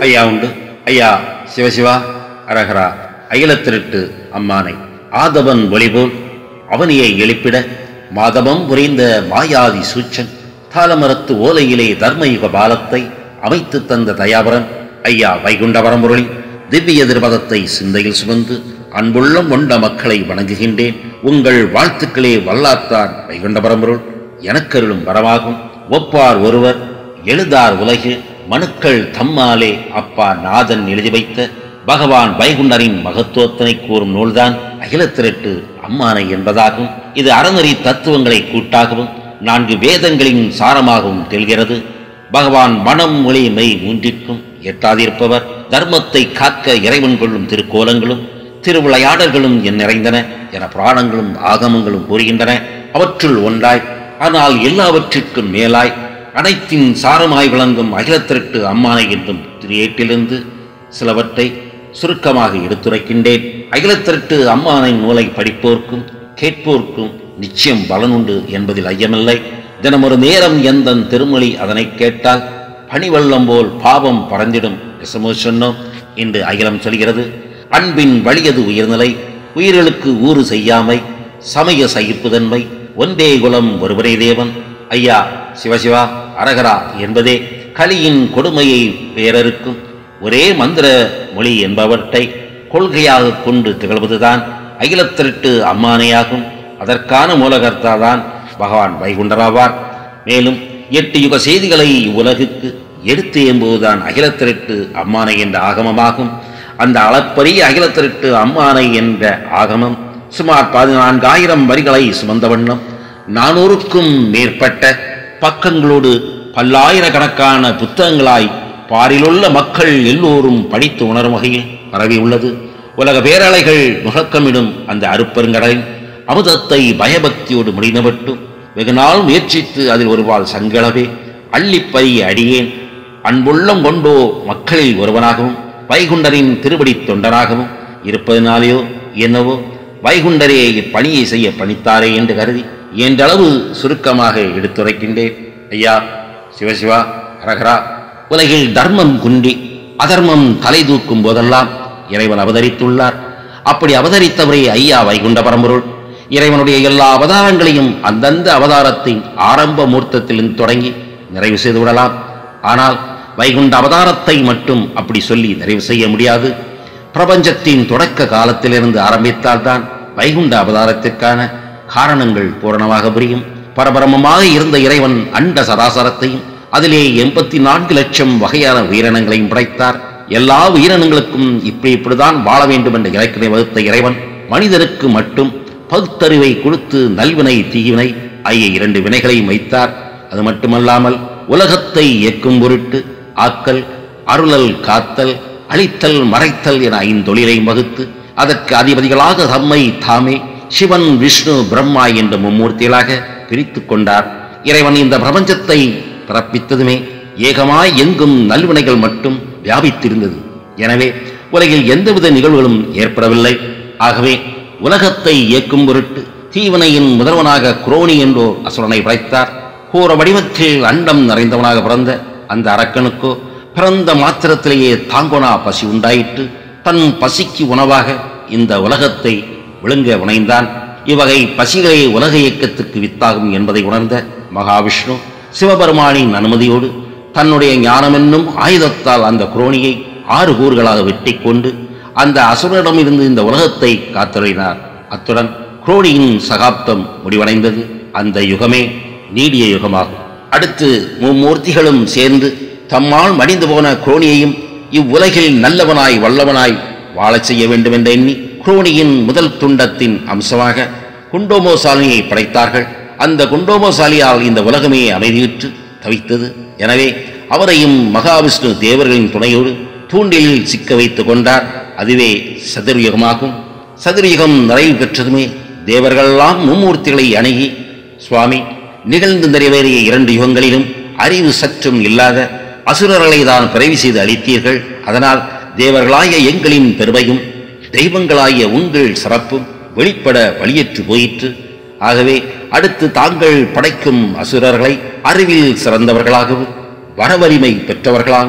ஐயா உண்டு ஐயா சிவசிவா அரகரா அகிலத்திருட்டு அம்மானை ஆதவன் ஒளிபோல் அவனியை எழுப்பிட மாதவம் புரிந்த மாயாதி சூச்சன் தாளமரத்து ஓலையிலே தர்மயுக பாலத்தை அமைத்து தந்த தயாபரன் ஐயா வைகுண்டவரமுரளி திவ்ய திருபதத்தை சிந்தையில் சுமந்து அன்புள்ளம் கொண்ட மக்களை வணங்குகின்றேன் உங்கள் வாழ்த்துக்களே வல்லாத்தார் வைகுண்டபரம்பொருள் எனக்கருளும் வரமாகும் ஒப்பார் ஒருவர் எழுதார் உலகு மனுக்கள் தம்மாலே அப்பா நாதன் எழுதி வைத்த பகவான் வைகுண்டரின் மகத்துவத்தினை கூறும் நூல்தான் அகிலத்திரட்டு அம்மானை என்பதாகும் இது அறநெறி தத்துவங்களை கூட்டாகவும் நான்கு வேதங்களின் சாரமாகவும் தெல்கிறது பகவான் மனம் மொழி மெய் மூன்றிற்கும் எட்டாதிருப்பவர் தர்மத்தை காக்க இறைவன் கொள்ளும் திருக்கோலங்களும் திருவிளையாடல்களும் என் நிறைந்தன என புராணங்களும் ஆகமங்களும் கூறுகின்றன அவற்றுள் ஒன்றாய் ஆனால் எல்லாவற்றிற்கும் மேலாய் அனைத்தின் சாரமாய் விளங்கும் அகிலத்திரட்டு அம்மானை என்றும் திரியேட்டிலிருந்து சிலவற்றை சுருக்கமாக எடுத்துரைக்கின்றேன் அகிலத்திரட்டு அம்மானின் நூலை படிப்போர்க்கும் கேட்போர்க்கும் நிச்சயம் பலனுண்டு என்பதில் ஐயமில்லை தினமொரு நேரம் எந்தன் திருமொழி அதனை கேட்டால் பனிவெள்ளம் போல் பாவம் பறந்திடும் எசமோ சொன்னோம் என்று அகிலம் சொல்கிறது அன்பின் வலியது உயர்நிலை உயிர்களுக்கு ஊறு செய்யாமை சமய சகிப்புதன்மை ஒன்றே குலம் ஒருவரே தேவன் ஐயா சிவசிவா அரகரா என்பதே கலியின் கொடுமையை பேரருக்கும் ஒரே மந்திர மொழி என்பவற்றை கொள்கையாக கொண்டு திகழ்வதுதான் அகிலத்திரட்டு அம்மானையாகும் அதற்கான மூலகர்த்தா தான் பகவான் வைகுண்டராவார் மேலும் எட்டு யுக செய்திகளை இவ்வுலகுக்கு எடுத்து என்பதுதான் அகிலத்திரட்டு அம்மானை என்ற ஆகமமாகும் அந்த அளப்பரிய அகிலத்திரட்டு அம்மானை என்ற ஆகமம் சுமார் பதினான்காயிரம் வரிகளை சுமந்த வண்ணம் நானூறுக்கும் மேற்பட்ட பக்கங்களோடு பல்லாயிரக்கணக்கான புத்தகங்களாய் பாரிலுள்ள மக்கள் எல்லோரும் படித்து உணரும் வகையில் பரவி உள்ளது உலக பேரலைகள் முழக்கமிடும் அந்த அருப்பெருங்கடலின் அமுதத்தை பயபக்தியோடு முடிந்தவட்டும் வெகுநாள் முயற்சித்து அதில் ஒருவாள் சங்களவே அள்ளிப்பறி அடியேன் அன்புள்ளம் கொண்டோ மக்களில் ஒருவனாகவும் வைகுண்டரின் திருவடி தொண்டனாகவும் இருப்பதனாலேயோ என்னவோ வைகுண்டரே இப்பணியை செய்ய பணித்தாரே என்று கருதி என்றளவு சுருக்கமாக எடுத்துரைக்கின்றேன் ஐயா சிவசிவா ஹரஹரா உலகில் தர்மம் குண்டி அதர்மம் தலை தூக்கும் போதெல்லாம் இறைவன் அவதரித்துள்ளார் அப்படி அவதரித்தவரே ஐயா வைகுண்ட பரம்பொருள் இறைவனுடைய எல்லா அவதாரங்களையும் அந்தந்த அவதாரத்தின் ஆரம்ப மூர்த்தத்திலிருந்து தொடங்கி நிறைவு செய்து விடலாம் ஆனால் வைகுண்ட அவதாரத்தை மட்டும் அப்படி சொல்லி நிறைவு செய்ய முடியாது பிரபஞ்சத்தின் தொடக்க காலத்திலிருந்து ஆரம்பித்தால்தான் வைகுண்ட அவதாரத்திற்கான காரணங்கள் பூரணமாக புரியும் பரபரமமாக இருந்த இறைவன் அண்ட சராசரத்தையும் அதிலே எண்பத்தி நான்கு லட்சம் வகையான உயிரினங்களையும் படைத்தார் எல்லா உயிரினங்களுக்கும் இப்படி இப்படிதான் வாழ வேண்டும் என்ற இலக்கினை வகுத்த இறைவன் மனிதருக்கு மட்டும் பகுத்தறிவை கொடுத்து நல்வினை தீவினை ஆகிய இரண்டு வினைகளையும் வைத்தார் அது மட்டுமல்லாமல் உலகத்தை இயக்கும் பொருட்டு ஆக்கல் அருளல் காத்தல் அழித்தல் மறைத்தல் என ஐந்தொழிலையும் வகுத்து அதற்கு அதிபதிகளாக தம்மை தாமே சிவன் விஷ்ணு பிரம்மா என்ற மும்மூர்த்திகளாக பிரித்து கொண்டார் இறைவன் இந்த பிரபஞ்சத்தை பிறப்பித்ததுமே ஏகமாய் எங்கும் நல்வினைகள் மட்டும் வியாபித்திருந்தது எனவே உலகில் எந்தவித நிகழ்வுகளும் ஏற்படவில்லை ஆகவே உலகத்தை இயக்கும் பொருட்டு தீவினையின் முதல்வனாக குரோனி என்றோர் அசுரனை படைத்தார் கூற வடிவத்தில் அண்டம் நிறைந்தவனாக பிறந்த அந்த அரக்கனுக்கோ பிறந்த மாத்திரத்திலேயே தாங்கோனா பசி உண்டாயிற்று தன் பசிக்கு உணவாக இந்த உலகத்தை விழுங்க உணைந்தான் இவ்வகை பசிகளே உலக இயக்கத்துக்கு வித்தாகும் என்பதை உணர்ந்த மகாவிஷ்ணு சிவபெருமானின் அனுமதியோடு தன்னுடைய ஞானமென்னும் ஆயுதத்தால் அந்த குரோனியை ஆறு கூறுகளாக வெட்டி கொண்டு அந்த அசுரனிடமிருந்து இந்த உலகத்தை காத்தருளினார் அத்துடன் குரோனியின் சகாப்தம் முடிவடைந்தது அந்த யுகமே நீடிய யுகமாகும் அடுத்து மும்மூர்த்திகளும் சேர்ந்து தம்மால் மடிந்து போன குரோனியையும் இவ்வுலகில் நல்லவனாய் வல்லவனாய் வாழச் செய்ய வேண்டும் என்று எண்ணி குரோனியின் முதல் துண்டத்தின் அம்சமாக குண்டோமோசாலியை படைத்தார்கள் அந்த குண்டோமோசாலியால் இந்த உலகமே அமைதியுற்று தவித்தது எனவே அவரையும் மகாவிஷ்ணு தேவர்களின் துணையோடு தூண்டிலில் சிக்க வைத்துக் கொண்டார் அதுவே சதுர்யுகமாகும் சதுர்யுகம் நிறைவு பெற்றதுமே தேவர்களெல்லாம் மும்மூர்த்திகளை அணுகி சுவாமி நிகழ்ந்து நிறைவேறிய இரண்டு யுகங்களிலும் அறிவு சற்றும் இல்லாத அசுரர்களை தான் பிறவி செய்து அளித்தீர்கள் அதனால் தேவர்களாகிய எங்களின் பெருமையும் தெய்வங்களாகிய உங்கள் சிறப்பும் வெளிப்பட வழியற்று போயிற்று ஆகவே அடுத்து தாங்கள் படைக்கும் அசுரர்களை அறிவில் சிறந்தவர்களாகவும் வரவரிமை பெற்றவர்களாகவும்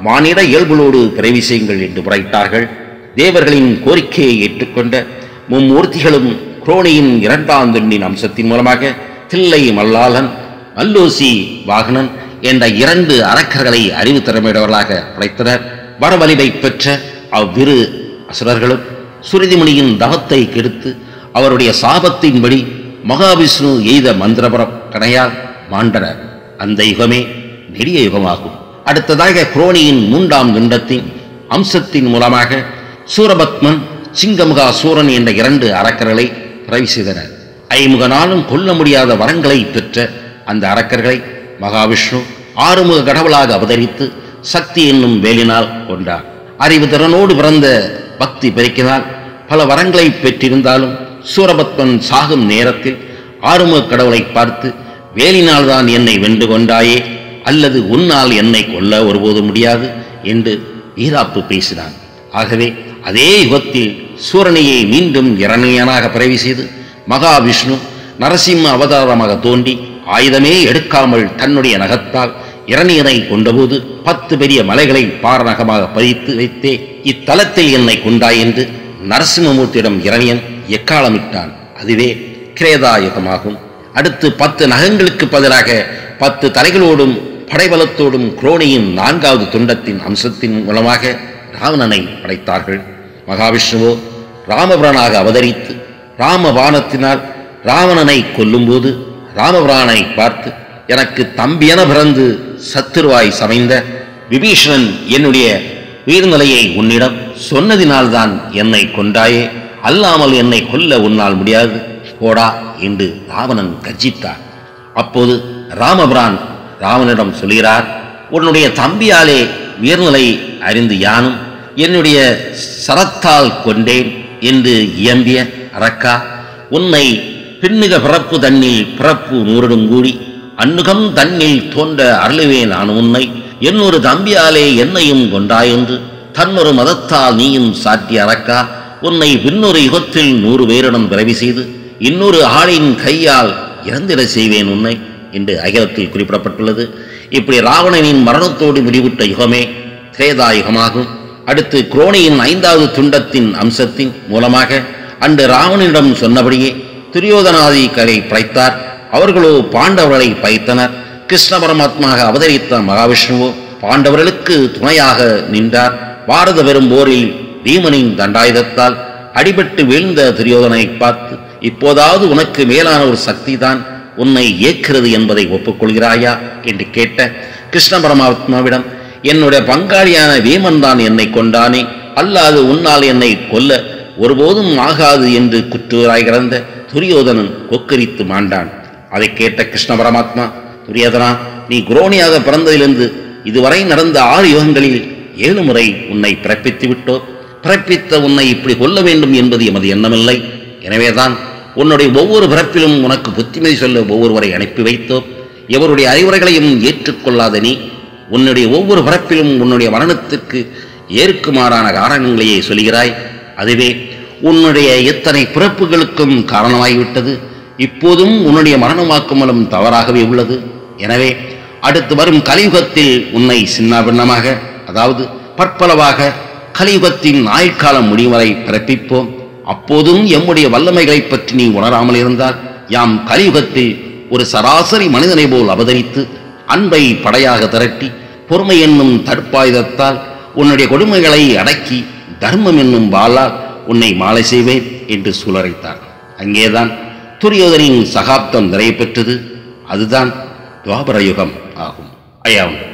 மானிட இயல்புகளோடு பிறவி செய்யுங்கள் என்று உரைத்தார்கள் தேவர்களின் கோரிக்கையை ஏற்றுக்கொண்ட மும்மூர்த்திகளும் குரோணியின் இரண்டாம் துண்டின் அம்சத்தின் மூலமாக தில்லை மல்லாளன் மல்லூசி வாகனன் என்ற இரண்டு அரக்கர்களை அறிவு திறமையுடையவர்களாக படைத்தனர் வரவலிமை பெற்ற அவ்விரு அசுரர்களும் சுருதிமுனியின் தவத்தை கெடுத்து அவருடைய சாபத்தின்படி மகாவிஷ்ணு எய்த மந்திரபுரம் கணையால் மாண்டனர் அந்த யுகமே நெடிய யுகமாகும் அடுத்ததாக குரோனியின் மூன்றாம் துண்டத்தின் அம்சத்தின் மூலமாக சூரபத்மன் சிங்கமுகா சூரன் என்ற இரண்டு அரக்கர்களை பிறவி செய்தனர் ஐமுகனாலும் கொல்ல முடியாத வரங்களை பெற்ற அந்த அரக்கர்களை மகாவிஷ்ணு ஆறுமுக கடவுளாக அவதரித்து சக்தி என்னும் வேலினால் கொண்டார் அறிவு திறனோடு பிறந்த பக்தி பெருக்கினால் பல வரங்களை பெற்றிருந்தாலும் சூரபத்மன் சாகும் நேரத்தில் ஆறுமுக கடவுளை பார்த்து வேலினால் தான் என்னை வென்று கொண்டாயே அல்லது உன்னால் என்னை கொல்ல ஒருபோது முடியாது என்று வீராப்பு பேசினான் ஆகவே அதே யுகத்தில் சூரனையை மீண்டும் இரணியனாக பிறவி செய்து மகாவிஷ்ணு நரசிம்ம அவதாரமாக தோன்றி ஆயுதமே எடுக்காமல் தன்னுடைய நகத்தால் இரணியனை கொண்டபோது பத்து பெரிய மலைகளை பாரநகமாக பதித்து வைத்தே இத்தலத்தில் என்னை கொண்டாய் என்று நரசிம்மமூர்த்தியிடம் இரணியன் எக்காலமிட்டான் அதுவே கிரேதாயுகமாகும் அடுத்து பத்து நகங்களுக்கு பதிலாக பத்து தலைகளோடும் படைபலத்தோடும் குரோணியின் நான்காவது துண்டத்தின் அம்சத்தின் மூலமாக ராவணனை படைத்தார்கள் மகாவிஷ்ணுவோ ராமபுரனாக அவதரித்து ராமபானத்தினால் ராவணனை கொல்லும்போது ராமபுரானை பார்த்து எனக்கு தம்பியென பிறந்து சத்துருவாய் சமைந்த விபீஷணன் என்னுடைய உயிர்நிலையை உன்னிடம் சொன்னதினால்தான் என்னை கொண்டாயே அல்லாமல் என்னை கொல்ல உன்னால் முடியாது போடா என்று ராவணன் கர்ஜித்தார் அப்போது ராமபிரான் ராவனிடம் சொல்கிறார் உன்னுடைய தம்பியாலே உயர்நிலை அறிந்து யானும் என்னுடைய சரத்தால் கொண்டேன் என்று இயம்பிய அரக்கா உன்னை பின்னுக பிறப்பு தன்னில் பிறப்பு நூறிடும் கூடி அன்னுகம் தன்னில் தோன்ற அருளுவேன் நான் உன்னை என்னொரு தம்பியாலே என்னையும் கொண்டாயென்று தன்னொரு மதத்தால் நீயும் சாட்டிய அரக்கா உன்னை பின்னொரு யுகத்தில் நூறு பேரிடம் பிறவி செய்து இன்னொரு ஆளின் கையால் இறந்திட செய்வேன் உன்னை என்று அகிலத்தில் குறிப்பிடப்பட்டுள்ளது இப்படி ராவணனின் மரணத்தோடு முடிவுற்ற யுகமே திரேதா யுகமாகும் அடுத்து குரோணியின் ஐந்தாவது துண்டத்தின் அம்சத்தின் மூலமாக அன்று ராவணனிடம் சொன்னபடியே துரியோதனாதிகளை படைத்தார் அவர்களோ பாண்டவர்களை பைத்தனர் கிருஷ்ண பரமாத்மாக அவதரித்த மகாவிஷ்ணுவோ பாண்டவர்களுக்கு துணையாக நின்றார் பாரத பெரும்போரில் பீமனின் தண்டாயுதத்தால் அடிபட்டு வீழ்ந்த துரியோதனை பார்த்து இப்போதாவது உனக்கு மேலான ஒரு சக்தி தான் உன்னை ஏற்கிறது என்பதை ஒப்புக்கொள்கிறாயா என்று கேட்ட கிருஷ்ண பரமாத்மாவிடம் என்னுடைய பங்காளியான வீமன் தான் என்னை கொண்டானே அல்லாது உன்னால் என்னை கொல்ல ஒருபோதும் ஆகாது என்று குற்றூராய் கிடந்த துரியோதனன் கொக்கரித்து மாண்டான் அதை கேட்ட கிருஷ்ண பரமாத்மா துரியோதனா நீ குரோணியாக பிறந்ததிலிருந்து இதுவரை நடந்த ஆறு யுகங்களில் ஏழு முறை உன்னை பிறப்பித்து விட்டோ பிறப்பித்த உன்னை இப்படி கொல்ல வேண்டும் என்பது எமது எண்ணமில்லை எனவேதான் உன்னுடைய ஒவ்வொரு பிறப்பிலும் உனக்கு புத்திமதி சொல்ல ஒவ்வொருவரை அனுப்பி வைத்தோம் எவருடைய அறிவுரைகளையும் ஏற்றுக்கொள்ளாத நீ உன்னுடைய ஒவ்வொரு பிறப்பிலும் உன்னுடைய மரணத்திற்கு ஏற்குமாறான காரணங்களையே சொல்கிறாய் அதுவே உன்னுடைய எத்தனை பிறப்புகளுக்கும் காரணமாகிவிட்டது இப்போதும் உன்னுடைய மரணமாக்குமலும் தவறாகவே உள்ளது எனவே அடுத்து வரும் கலியுகத்தில் உன்னை சின்னாபின்னமாக அதாவது பற்பளவாக கலியுகத்தின் ஆயுட்காலம் முடியும் வரை பிறப்பிப்போம் அப்போதும் எம்முடைய வல்லமைகளைப் பற்றி நீ உணராமல் இருந்தால் யாம் கலியுகத்தில் ஒரு சராசரி மனிதனை போல் அவதரித்து அன்பை படையாக திரட்டி பொறுமை என்னும் தடுப்பாயுதத்தால் உன்னுடைய கொடுமைகளை அடக்கி தர்மம் என்னும் வாளால் உன்னை மாலை செய்வேன் என்று சூழரைத்தார் அங்கேதான் துரியோதனின் சகாப்தம் நிறைவு பெற்றது அதுதான் துவாபர யுகம் ஆகும் ஐயா